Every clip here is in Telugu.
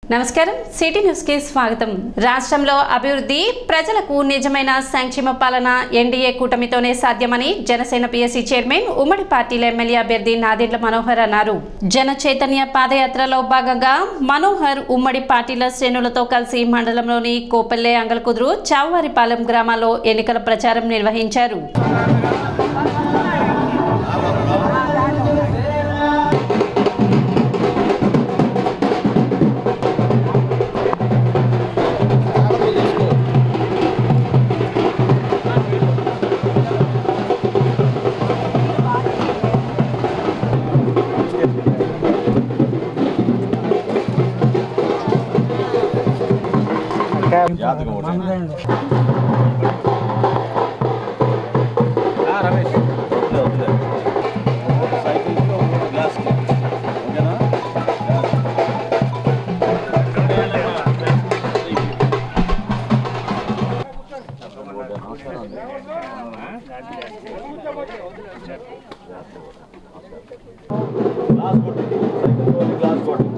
నమస్కారం సిటీ న్యూస్ కి స్వాగతం రాష్ట్రంలో అభివృద్ధి ప్రజలకు నిజమైన సంక్షేమ పాలన ఎన్డీఏ కూటమితోనే సాధ్యమని జనసేన పిఎస్సి చైర్మన్ ఉమ్మడి పార్టీల ఎమ్మెల్యే అభ్యర్థి నాదెండ్ల మనోహర్ అన్నారు జన చైతన్య పాదయాత్రలో భాగంగా మనోహర్ ఉమ్మడి పార్టీల శ్రేణులతో కలిసి మండలంలోని కోపల్లె అంగల్కుదురు చావువారిపాలెం గ్రామాల్లో ఎన్నికల ప్రచారం నిర్వహించారు జాతకం ఒకటి గ్లాస్ కొట్టి గ్లాస్ కొట్టి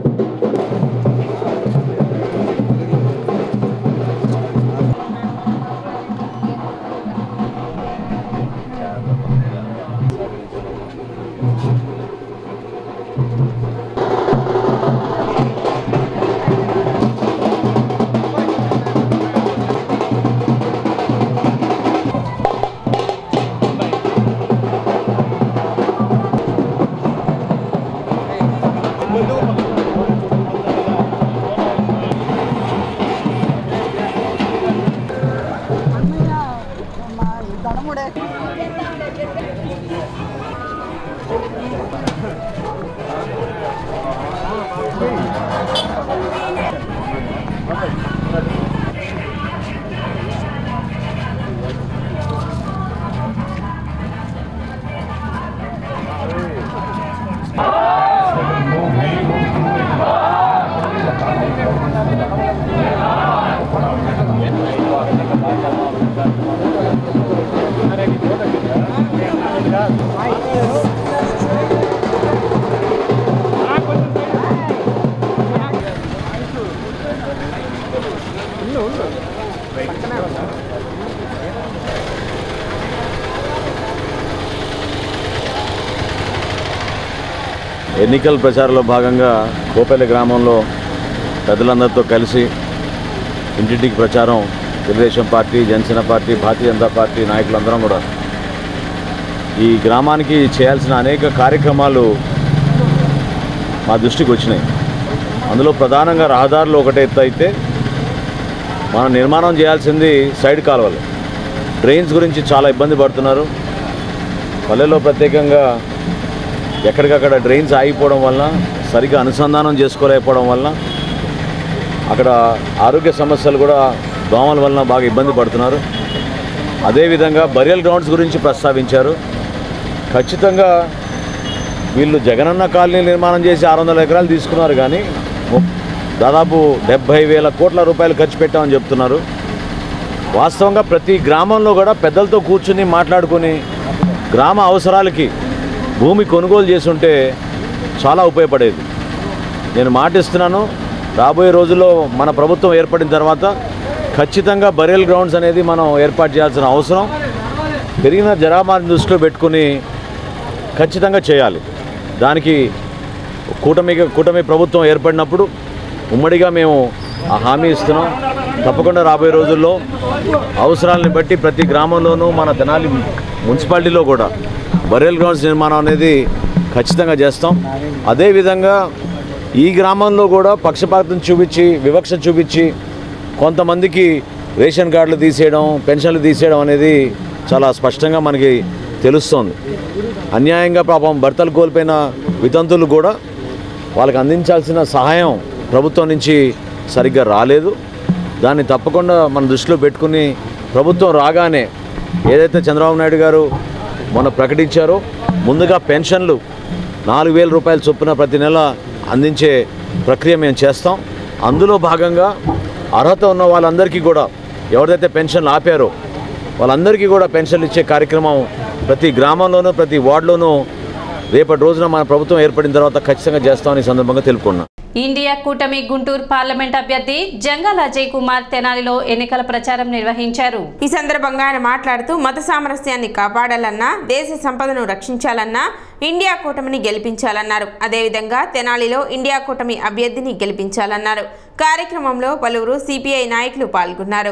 ఎన్నికల ప్రచారంలో భాగంగా కోపల్లి గ్రామంలో పెద్దలందరితో కలిసి ఇంటింటికి ప్రచారం Telugu Desam party Janasena party Bharatiya Janata party నాయకులందరం కూడా ఈ గ్రామానికి చేయాల్సిన అనేక కార్యక్రమాలు మా దృష్టికి వచ్చినాయి అందులో ప్రధానంగా రహదారులు ఒకటే ఎత్తు అయితే మనం నిర్మాణం చేయాల్సింది సైడ్ కాలువలు డ్రైన్స్ గురించి చాలా ఇబ్బంది పడుతున్నారు పల్లెల్లో ప్రత్యేకంగా ఎక్కడికక్కడ డ్రైన్స్ ఆగిపోవడం వలన సరిగ్గా అనుసంధానం చేసుకోలేకపోవడం వలన అక్కడ ఆరోగ్య సమస్యలు కూడా దోమల వలన బాగా ఇబ్బంది పడుతున్నారు అదేవిధంగా బరియల్ గ్రౌండ్స్ గురించి ప్రస్తావించారు ఖచ్చితంగా వీళ్ళు జగనన్న కాలనీ నిర్మాణం చేసి ఆరు వందల ఎకరాలు తీసుకున్నారు కానీ ము- దాదాపు డెబ్భై వేల కోట్ల రూపాయలు ఖర్చు పెట్టామని చెప్తున్నారు వాస్తవంగా ప్రతి గ్రామంలో కూడా పెద్దలతో కూర్చుని మాట్లాడుకొని గ్రామ అవసరాలకి భూమి కొనుగోలు చేసుంటే చాలా ఉపయోగపడేది నేను మాటిస్తున్నాను రాబోయే రోజుల్లో మన ప్రభుత్వం ఏర్పడిన తర్వాత ఖచ్చితంగా బరియల్ గ్రౌండ్స్ అనేది మనం ఏర్పాటు చేయాల్సిన అవసరం పెరిగిన జనాభాని దృష్టిలో పెట్టుకుని ఖచ్చితంగా చేయాలి దానికి కూటమి కూటమి ప్రభుత్వం ఏర్పడినప్పుడు ఉమ్మడిగా మేము ఆ హామీ ఇస్తున్నాం తప్పకుండా రాబోయే రోజుల్లో అవసరాలను బట్టి ప్రతి గ్రామంలోనూ మన తెనాలి మున్సిపాలిటీలో కూడా బరియల్ గ్రౌండ్స్ నిర్మాణం అనేది ఖచ్చితంగా చేస్తాం అదేవిధంగా ఈ గ్రామంలో కూడా పక్షపాతం చూపించి వివక్ష చూపించి కొంతమందికి రేషన్ కార్డులు తీసేయడం పెన్షన్లు తీసేయడం అనేది చాలా స్పష్టంగా మనకి తెలుస్తోంది అన్యాయంగా పాపం భర్తలు కోల్పోయిన వితంతులు కూడా వాళ్ళకి అందించాల్సిన సహాయం ప్రభుత్వం నుంచి సరిగ్గా రాలేదు దాన్ని తప్పకుండా మన దృష్టిలో పెట్టుకుని ప్రభుత్వం రాగానే ఏదైతే చంద్రబాబు నాయుడు గారు మొన్న ప్రకటించారో ముందుగా పెన్షన్లు నాలుగు వేల రూపాయల చొప్పున ప్రతి నెల అందించే ప్రక్రియ మేము చేస్తాం అందులో భాగంగా అర్హత ఉన్న వాళ్ళందరికీ కూడా ఎవరైతే పెన్షన్లు ఆపారో వాళ్ళందరికీ కూడా పెన్షన్లు ఇచ్చే కార్యక్రమం ప్రతి గ్రామంలోనూ ప్రతి వార్డులోనూ రేపటి రోజున మన ప్రభుత్వం ఏర్పడిన తర్వాత ఖచ్చితంగా చేస్తామని ఈ సందర్భంగా తెలుపుకున్నాం ఇండియా కూటమి గుంటూరు పార్లమెంట్ అభ్యర్థి జంగాల అజయ్ కుమార్ తెనాలిలో ఎన్నికల ప్రచారం నిర్వహించారు ఈ సందర్భంగా ఆయన మాట్లాడుతూ మత సామరస్యాన్ని కాపాడాలన్నా దేశ సంపదను రక్షించాలన్నా ఇండియా కూటమిని గెలిపించాలన్నారు అదేవిధంగా తెనాలిలో ఇండియా కూటమి అభ్యర్థిని గెలిపించాలన్నారు కార్యక్రమంలో పలువురు సిపిఐ నాయకులు పాల్గొన్నారు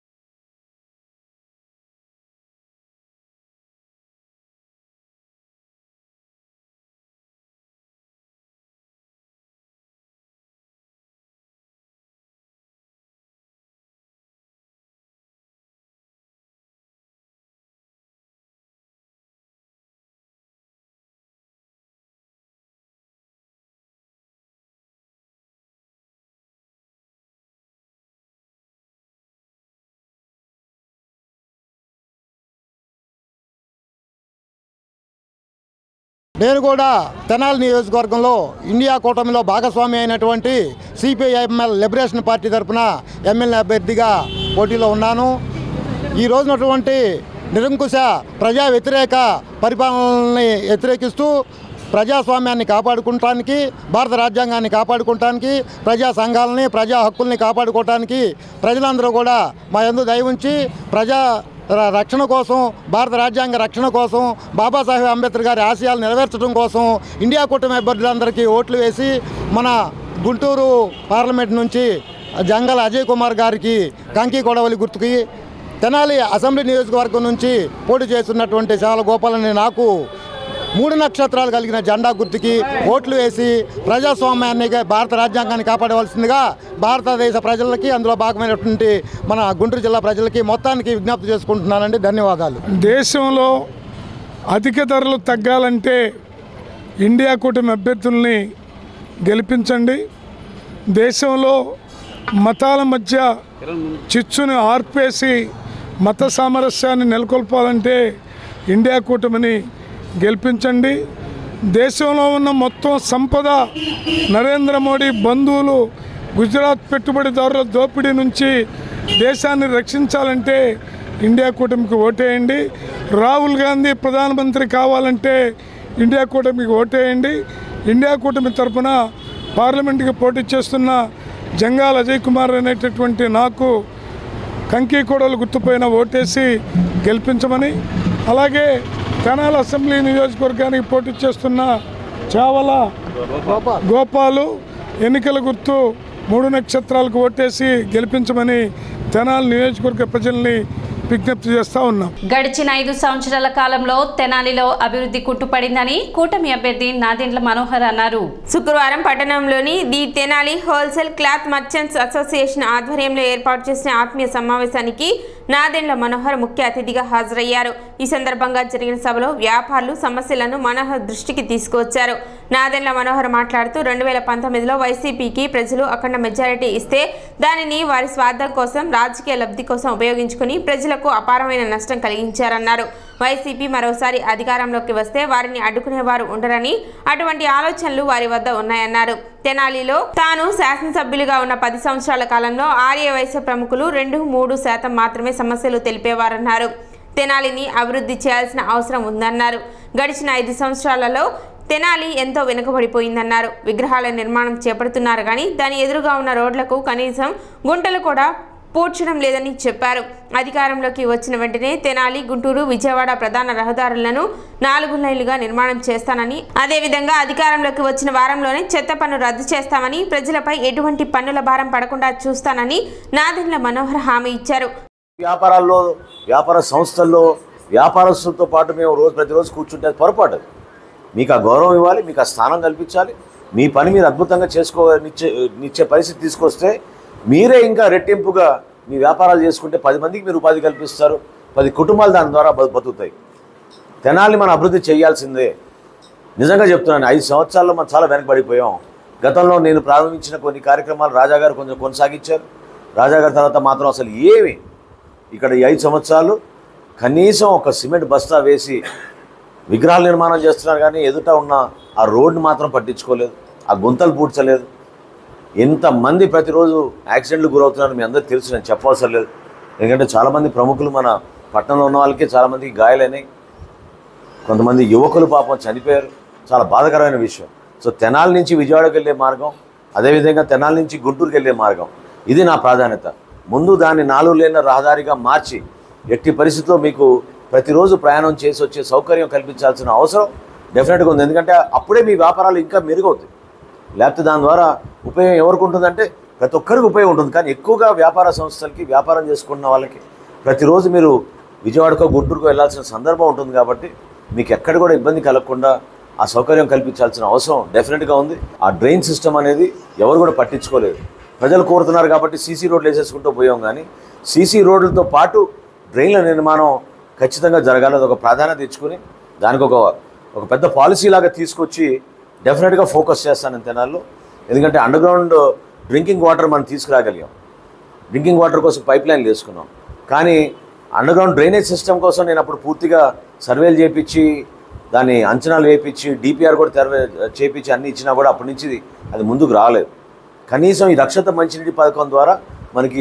నేను కూడా తెనాలి నియోజకవర్గంలో ఇండియా కూటమిలో భాగస్వామి అయినటువంటి సిపిఐఎంఎల్ లిబరేషన్ పార్టీ తరఫున ఎమ్మెల్యే అభ్యర్థిగా పోటీలో ఉన్నాను ఈ రోజునటువంటి నిరంకుశ ప్రజా వ్యతిరేక పరిపాలనని వ్యతిరేకిస్తూ ప్రజాస్వామ్యాన్ని కాపాడుకోవటానికి భారత రాజ్యాంగాన్ని కాపాడుకోవటానికి ప్రజా సంఘాలని ప్రజా హక్కుల్ని కాపాడుకోవటానికి ప్రజలందరూ కూడా మా యందు దయ ఉంచి ప్రజా ర- రక్షణ కోసం భారత రాజ్యాంగ రక్షణ కోసం బాబాసాహెబ్ అంబేద్కర్ గారి ఆశయాలు నెరవేర్చడం కోసం ఇండియా కూటమి అభ్యర్థులందరికీ ఓట్లు వేసి మన గుంటూరు పార్లమెంట్ నుంచి జంగల అజయ్ కుమార్ గారికి కంకి కొడవలి గుర్తుకి తెనాలి అసెంబ్లీ నియోజకవర్గం నుంచి పోటీ చేస్తున్నటువంటి చాలా గోపాలని నాకు మూడు నక్షత్రాలు కలిగిన జెండా గుర్తుకి ఓట్లు వేసి ప్రజాస్వామ్యాన్ని భారత రాజ్యాంగాన్ని కాపాడవలసిందిగా భారతదేశ ప్రజలకి అందులో భాగమైనటువంటి మన గుంటూరు జిల్లా ప్రజలకి మొత్తానికి విజ్ఞప్తి చేసుకుంటున్నానండి ధన్యవాదాలు దేశంలో అధిక ధరలు తగ్గాలంటే ఇండియా కూటమి అభ్యర్థుల్ని గెలిపించండి దేశంలో మతాల మధ్య చిచ్చుని ఆర్పేసి మత సామరస్యాన్ని నెలకొల్పాలంటే ఇండియా కూటమిని గెలిపించండి దేశంలో ఉన్న మొత్తం సంపద నరేంద్ర మోడీ బంధువులు గుజరాత్ పెట్టుబడిదారుల దోపిడీ నుంచి దేశాన్ని రక్షించాలంటే ఇండియా కూటమికి ఓటేయండి రాహుల్ గాంధీ ప్రధానమంత్రి కావాలంటే ఇండియా కూటమికి ఓటేయండి ఇండియా కూటమి తరఫున పార్లమెంట్కి పోటీ చేస్తున్న జంగాల్ అజయ్ కుమార్ అనేటటువంటి నాకు కంకి కోడలు గుర్తుపైన ఓటేసి గెలిపించమని అలాగే తెనాల అసెంబ్లీ నియోజకవర్గానికి పోటీ చేస్తున్న చావల గోపాలు ఎన్నికల గుర్తు మూడు నక్షత్రాలకు ఓటేసి గెలిపించమని తెనాలి నియోజకవర్గ ప్రజల్ని విజ్ఞప్తి చేస్తూ ఉన్నాం గడిచిన ఐదు సంవత్సరాల కాలంలో తెనాలిలో అభివృద్ధి కుట్టుపడిందని కూటమి అభ్యర్థి నాదెండ్ల మనోహర్ అన్నారు శుక్రవారం పట్టణంలోని the Tenali wholesale cloth merchants association ఆధ్వర్యంలో ఏర్పాటు చేసిన ఆత్మీయ సమావేశానికి నాదెండ్ల మనోహర్ ముఖ్య అతిథిగా హాజరయ్యారు ఈ సందర్భంగా జరిగిన సభలో వ్యాపారులు సమస్యలను మనోహర్ దృష్టికి తీసుకువచ్చారు నాదెండ్ల మనోహర్ మాట్లాడుతూ రెండు వేల పంతొమ్మిదిలో వైసీపీకి ప్రజలు అఖండ మెజారిటీ ఇస్తే దానిని వారి స్వార్థం కోసం రాజకీయ లబ్ధి కోసం ఉపయోగించుకుని ప్రజలకు అపారమైన నష్టం కలిగించారన్నారు వైసీపీ మరోసారి అధికారంలోకి వస్తే వారిని అడ్డుకునేవారు ఉండరని అటువంటి ఆలోచనలు వారి వద్ద ఉన్నాయన్నారు తెనాలిలో తాను శాసనసభ్యులుగా ఉన్న పది సంవత్సరాల కాలంలో ఆర్య వయసు ప్రముఖులు రెండు మూడు శాతం మాత్రమే సమస్యలు తెలిపేవారన్నారు తెనాలిని అభివృద్ధి చేయాల్సిన అవసరం ఉందన్నారు గడిచిన ఐదు సంవత్సరాలలో తెనాలి ఎంతో వెనుకబడిపోయిందన్నారు విగ్రహాల నిర్మాణం చేపడుతున్నారు కానీ దాని ఎదురుగా ఉన్న రోడ్లకు కనీసం గుంటలు కూడా పూడ్చడం లేదని చెప్పారు అధికారంలోకి వచ్చిన వెంటనే తెనాలి గుంటూరు విజయవాడ ప్రధాన రహదారులను నాలుగు లైన్లుగా నిర్మాణం చేస్తానని అదేవిధంగా అధికారంలోకి వచ్చిన వారంలోనే చెత్త పన్ను రద్దు చేస్తామని ప్రజలపై ఎటువంటి పన్నుల భారం పడకుండా చూస్తానని నాదెండ్ల మనోహర్ హామీ ఇచ్చారు వ్యాపారాల్లో వ్యాపార సంస్థల్లో వ్యాపారస్తులతో పాటు మేము రోజు ప్రతిరోజు కూర్చుంటే అది పొరపాటు అది. మీకు ఆ గౌరవం ఇవ్వాలి మీకు ఆ స్థానం కల్పించాలి మీ పని మీరు అద్భుతంగా చేసుకో నిచ్చే నిచ్చే పరిస్థితి తీసుకొస్తే మీరే ఇంకా రెట్టింపుగా మీ వ్యాపారాలు చేసుకుంటే పది మందికి మీరు ఉపాధి కల్పిస్తారు పది కుటుంబాలు దాని ద్వారా బ- బతుకుతాయి తెనాలి మనం అభివృద్ధి చేయాల్సిందే నిజంగా చెప్తున్నాను ఐదు సంవత్సరాల్లో మనం చాలా వెనకబడిపోయాం గతంలో నేను ప్రారంభించిన కొన్ని కార్యక్రమాలు రాజాగారు కొంచెం కొనసాగించారు రాజాగారి తర్వాత మాత్రం అసలు ఏమి ఇక్కడ ఈ ఐదు సంవత్సరాలు కనీసం ఒక సిమెంట్ బస్తా వేసి విగ్రహాల నిర్మాణం చేస్తున్నారు కానీ ఎదుట ఉన్న ఆ రోడ్డు మాత్రం పట్టించుకోలేదు ఆ గుంతలు పూడ్చలేదు ఎంతమంది ప్రతిరోజు యాక్సిడెంట్లు గురవుతున్నారు మీ అందరికీ తెలుసు నేను చెప్పవసరం లేదు ఎందుకంటే చాలామంది ప్రముఖులు మన పట్టణంలో ఉన్న వాళ్ళకి చాలామందికి గాయాలైనాయి కొంతమంది యువకులు పాపం చనిపోయారు చాలా బాధాకరమైన విషయం సో తెనాలి నుంచి విజయవాడకి వెళ్ళే మార్గం అదేవిధంగా తెనాల నుంచి గుంటూరుకి వెళ్ళే మార్గం ఇది నా ప్రాధాన్యత ముందు దాన్ని నాలుగు లేన రహదారిగా మార్చి ఎట్టి పరిస్థితుల్లో మీకు ప్రతిరోజు ప్రయాణం చేసి వచ్చే సౌకర్యం కల్పించాల్సిన అవసరం డెఫినెట్గా ఉంది ఎందుకంటే అప్పుడే మీ వ్యాపారాలు ఇంకా మెరుగవుతాయి లేకపోతే దాని ద్వారా ఉపయోగం ఎవరికి ఉంటుందంటే ప్రతి ఒక్కరికి ఉపయోగం ఉంటుంది కానీ ఎక్కువగా వ్యాపార సంస్థలకి వ్యాపారం చేసుకున్న వాళ్ళకి ప్రతిరోజు మీరు విజయవాడకో గుంటూరుకో వెళ్ళాల్సిన సందర్భం ఉంటుంది కాబట్టి మీకు ఎక్కడ కూడా ఇబ్బంది కలగకుండా ఆ సౌకర్యం కల్పించాల్సిన అవసరం డెఫినెట్గా ఉంది ఆ డ్రైన్ సిస్టమ్ అనేది ఎవరు కూడా పట్టించుకోలేదు ప్రజలు కోరుతున్నారు కాబట్టి సీసీ రోడ్లు వేసేసుకుంటూ పోయాం కానీ సీసీ రోడ్లతో పాటు డ్రైన్ల నిర్మాణం ఖచ్చితంగా జరగాలి అది ఒక ప్రాధాన్యత ఇచ్చుకుని దానికి ఒక ఒక పెద్ద పాలసీ లాగా తీసుకొచ్చి డెఫినెట్గా ఫోకస్ చేస్తాను తెనాల్లో ఎందుకంటే అండర్ గ్రౌండ్ డ్రింకింగ్ వాటర్ మనం తీసుకురాగలిగాం డ్రింకింగ్ వాటర్ కోసం పైప్ లైన్లు వేసుకున్నాం కానీ అండర్ గ్రౌండ్ డ్రైనేజ్ సిస్టమ్ కోసం నేను అప్పుడు పూర్తిగా సర్వేలు చేపించి దాన్ని అంచనాలు వేయించి డిపిఆర్ కూడా తెరవే చేపించి అన్ని ఇచ్చినా కూడా అప్పటి నుంచి అది ముందుకు రాలేదు కనీసం ఈ రక్షత మంచినీటి పథకం ద్వారా మనకి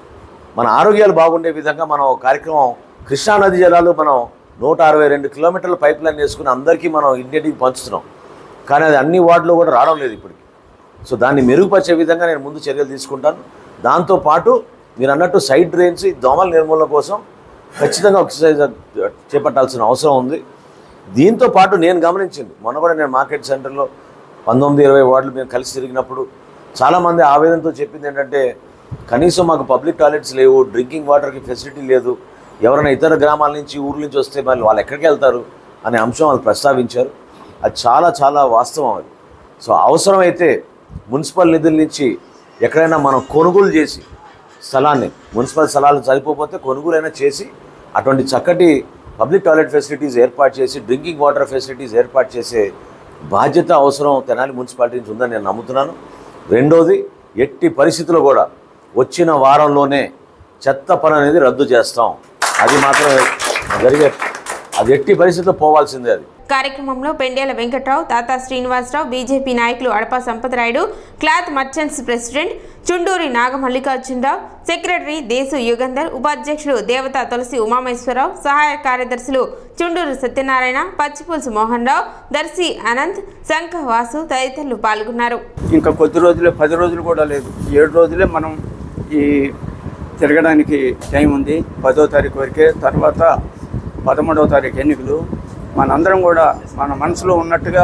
మన ఆరోగ్యాలు బాగుండే విధంగా మనం ఒక కార్యక్రమం కృష్ణానది జలాలు మనం నూట అరవై రెండు కిలోమీటర్ల పైప్ లైన్ వేసుకుని అందరికీ మనం ఇంటింటికి పంచుతున్నాం కానీ అది అన్ని వార్డులో కూడా రావడం లేదు ఇప్పటికి సో దాన్ని మెరుగుపరిచే విధంగా నేను ముందు చర్యలు తీసుకుంటాను దాంతోపాటు మీరు అన్నట్టు సైడ్ డ్రైన్స్ ఈ దోమల నిర్మూలన కోసం ఖచ్చితంగా ఎక్సర్సైజ్ చేపట్టాల్సిన అవసరం ఉంది దీంతో పాటు నేను గమనించింది మొన్న కూడా నేను మార్కెట్ సెంటర్లో పంతొమ్మిది ఇరవై వార్డులు మేము కలిసి తిరిగినప్పుడు చాలామంది ఆవేదనతో చెప్పింది ఏంటంటే కనీసం మాకు పబ్లిక్ టాయిలెట్స్ లేవు డ్రింకింగ్ వాటర్కి ఫెసిలిటీ లేదు ఎవరైనా ఇతర గ్రామాల నుంచి ఊర్ల నుంచి వస్తే మళ్ళీ వాళ్ళు ఎక్కడికి వెళ్తారు అనే అంశం వాళ్ళు ప్రస్తావించారు అది చాలా చాలా వాస్తవం అది సో అవసరమైతే మున్సిపల్ నిధుల నుంచి ఎక్కడైనా మనం కొనుగోలు చేసి స్థలాన్ని మున్సిపల్ స్థలాలు సరిపోతే కొనుగోలైనా చేసి అటువంటి చక్కటి పబ్లిక్ టాయిలెట్ ఫెసిలిటీస్ ఏర్పాటు చేసి డ్రింకింగ్ వాటర్ ఫెసిలిటీస్ ఏర్పాటు చేసే బాధ్యత అవసరం తెనాలి మున్సిపాలిటీ నుంచి ఉందని నేను నమ్ముతున్నాను రెండోది ఎట్టి పరిస్థితుల్లో కూడా వచ్చిన వారంలోనే చెత్త పని అనేది రద్దు చేస్తాం అది మాత్రం జరిగే అది ఎట్టి పరిస్థితుల్లో పోవాల్సిందే అది కార్యక్రమంలో పెండేల వెంకట్రావు తాతా శ్రీనివాసరావు బీజేపీ నాయకులు Adapa Sampatharayudu cloth merchants president Chunduri Nagamallikarjunarao secretary Desu Yugandhar ఉపాధ్యక్షులు దేవతా తులసి ఉమామేశ్వరరావు సహాయ కార్యదర్శులు చుండూరు సత్యనారాయణ పచ్చిపులుసు మోహన్ రావు దర్శి అనంత్ శంఖ వాసు తదితరులు పాల్గొన్నారు ఇంకా కొద్ది రోజులే పది రోజులు కూడా లేదు ఏడు రోజులే మనం ఈ తిరగడానికి టైం ఉంది పదో తారీఖు వరకే తర్వాత పదమూడవ తారీఖు ఎన్నికలు మనందరం కూడా మన మనసులో ఉన్నట్టుగా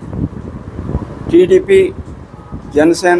టీడీపీ జనసేన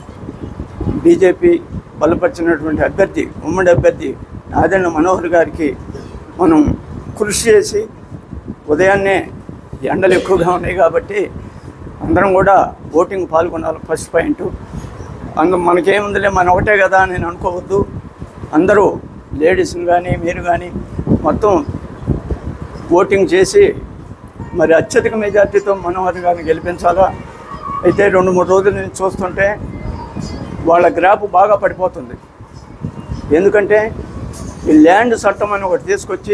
బీజేపీ బలపరిచినటువంటి అభ్యర్థి ఉమ్మడి అభ్యర్థి నాదెండ్ల మనోహర్ గారికి మనం కృషి చేసి ఉదయాన్నే ఎండలు ఎక్కువగా ఉన్నాయి కాబట్టి అందరం కూడా ఓటింగ్ పాల్గొనాలి ఫస్ట్ పాయింట్ అందు మనకేముందిలే మన ఒకటే కదా అని నేను అనుకోవద్దు అందరూ లేడీస్ని కానీ మీరు కానీ మొత్తం ఓటింగ్ చేసి మరి అత్యధిక మెజార్టీతో మనోహర్ గారిని గెలిపించాలా అయితే రెండు మూడు రోజుల నుంచి చూస్తుంటే వాళ్ళ గ్రాఫ్ బాగా పడిపోతుంది ఎందుకంటే ఈ ల్యాండ్ చట్టం అని ఒకటి తీసుకొచ్చి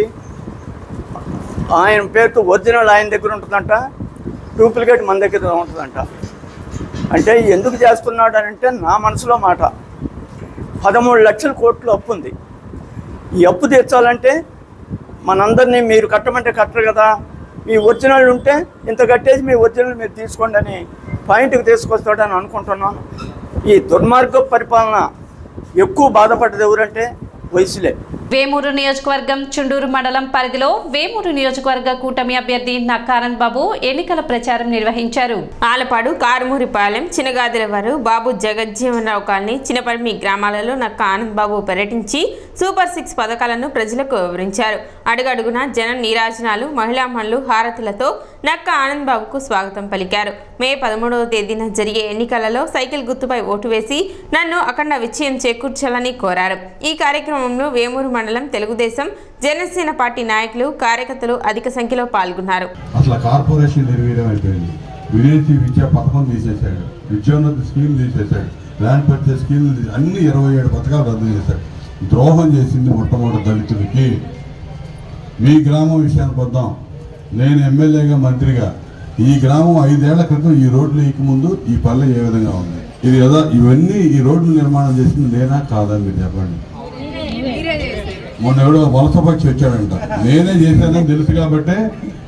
ఆయన పేరుతో ఒరిజినల్ ఆయన దగ్గర ఉంటుందంట డూప్లికేట్ మన దగ్గర ఉంటుందంట అంటే ఎందుకు చేస్తున్నాడు అని అంటే నా మనసులో మాట పదమూడు లక్షల కోట్లు అప్పు ఉంది ఈ అప్పు తీర్చాలంటే మనందరినీ మీరు కట్టమంటే కట్టరు కదా మీ ఒరిజినల్ ఉంటే ఇంత కట్టేసి మీ ఒరిజినల్ మీరు తీసుకోండి అని పాయింట్కి తీసుకొస్తాడని అనుకుంటున్నాను ఈ దుర్మార్గ పరిపాలన ఎక్కువ బాధపడ్డది ఎవరంటే వయసులే వేమూరు నియోజకవర్గం చుండూరు మండలం పరిధిలో వేమూరు నియోజకవర్గ కూటమి అభ్యర్థి నక్కానంద్ బాబు ఎన్నికల ప్రచారం నిర్వహించారు ఆలపాడు కారుమూరిపాలెం చినగాదిలవారు బాబు జగజ్జీవనరావు కాలనీ చినపర్మి గ్రామాలలో నక్క ఆనంద్ బాబు పర్యటించి సూపర్ సిక్స్ పథకాలను ప్రజలకు వివరించారు అడుగడుగున జన నీరాజనాలు మహిళామణులు హారతులతో నక్క ఆనంద్ బాబుకు స్వాగతం పలికారు మే పదమూడవ తేదీన జరిగే ఎన్నికలలో సైకిల్ గుర్తుపై ఓటు వేసి నన్ను అఖండ విజయం చేకూర్చాలని కోరారు ఈ కార్యక్రమంలో వేమూరు మండలం తెలుగుదేశం జనసేన పార్టీ నాయకులు కార్యకర్తలు అధిక సంఖ్యలో పాల్గొన్నారు అసలు కార్పొరేషన్ నిర్వీర్యం అయిపోయింది విలేజ్ విద్యా పథకం తీసేశాడు విద్యోన్నతి స్కీమ్ తీసేశాడు ల్యాండ్ పర్చేస్ స్కీమ్ అన్ని ఇరవై ఏడు పథకాలు రద్దు చేశాడు ద్రోహం చేసింది మొట్టమొదటి దళితులకి మీ గ్రామం విషయానికి వద్దాం నేను ఎమ్మెల్యేగా మంత్రిగా ఈ గ్రామం ఐదేళ్ల క్రితం ఈ రోడ్లు ముందు ఈ పల్లె ఏ విధంగా ఉంది ఇది కదా ఇవన్నీ ఈ రోడ్లు నిర్మాణం చేసింది నేనా కాదని మీరు చెప్పండి మొన్న ఎవడో వలస పక్షి వచ్చాడంట నేనే చేశానని తెలుసు కాబట్టే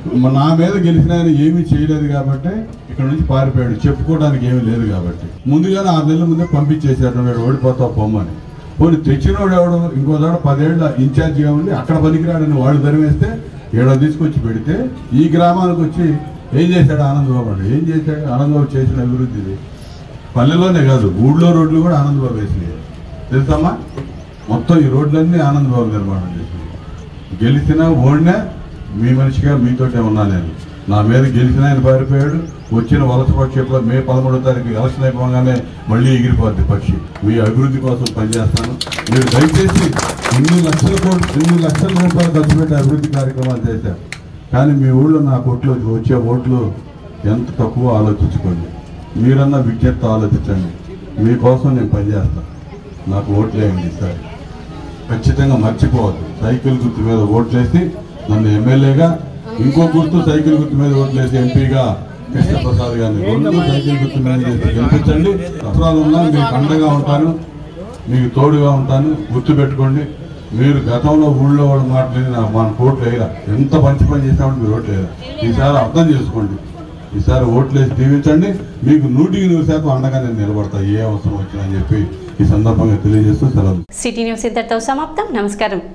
మ- నా మీద గెలిచిన ఆయన ఏమీ చేయలేదు కాబట్టి ఇక్కడ నుంచి పారిపోయాడు చెప్పుకోవడానికి ఏమీ లేదు కాబట్టి ముందుగానే ఆరు నెలల ముందే పంపించేసాడు వీడు ఓడిపోతావు పొమ్మని పోనీ తెచ్చినోడు ఎవడు ఇంకో చోట పదేళ్ల ఇన్ఛార్జిగా ఉండి అక్కడ పనికిరాడని వాడు ధరివేస్తే ఏడో తీసుకొచ్చి పెడితే ఈ గ్రామానికి వచ్చి ఏం చేశాడు ఆనందబాబు అండి ఏం చేశాడు ఆనందబాబు చేసిన అభివృద్ధి ఇది పల్లెలోనే కాదు ఊళ్ళో రోడ్లు కూడా ఆనందబాబు వేసినాయి తెలుసమ్మా మొత్తం ఈ రోడ్లన్నీ ఆనందబాబు నిర్మాణం చేసింది గెలిచినా ఓడినా మీ మనిషిగా మీతోటే ఉన్నా నేను నా మీద గెలిచిన ఆయన పారిపోయాడు వచ్చిన వలస పక్షి ఎప్పుడు మే పదమూడో తారీఖు ఎలక్షన్ అయిపోగానే మళ్ళీ ఎగిరిపోద్ది పక్షి మీ అభివృద్ధి కోసం పనిచేస్తాను మీరు దయచేసి ఇన్ని లక్షల కోట్లు ఇన్ని లక్షల రూపాయలు ఖర్చు పెట్టి అభివృద్ధి కార్యక్రమాలు చేశారు కానీ మీ ఊళ్ళో నా కొట్లో వచ్చే ఓట్లు ఎంత తక్కువ ఆలోచించుకోండి మీరన్నా విజ్ఞప్తి ఆలోచించండి మీకోసం నేను పనిచేస్తాను నాకు ఓట్లేయండి ఈసారి ఖచ్చితంగా మర్చిపోవద్దు సైకిల్ గుర్తు మీద ఓట్లేసి నన్ను ఎమ్మెల్యేగా ఇంకో గుర్తు సైకిల్ గుర్తు మీద ఓట్లేసి ఎంపీగా కృష్ణప్రసాద్ గారిని రెండు సైకిల్ గుర్తు మీద చేసి గెలిపించండి పత్రాలు ఉన్నా మీకు అండగా ఉంటాను మీకు తోడుగా ఉంటాను గుర్తు పెట్టుకోండి మీరు గతంలో ఊళ్ళో వాళ్ళు మాట్లాడి నాకు మన ఓట్లు వేయరా ఎంత మంచి పని చేసామంటే మీరు ఓట్లు వేయరా ఈసారి అర్థం చేసుకోండి ఈసారి ఓట్లేసి దీవించండి మీకు నూటికి నూరు శాతం అండగా నేను నిలబడతా ఏ అవసరం వచ్చినా అని చెప్పి ఈ సందర్భంగా తెలియజేస్తూ సెలవు సిటీ న్యూస్ ఇంతటితో సమాప్తం నమస్కారం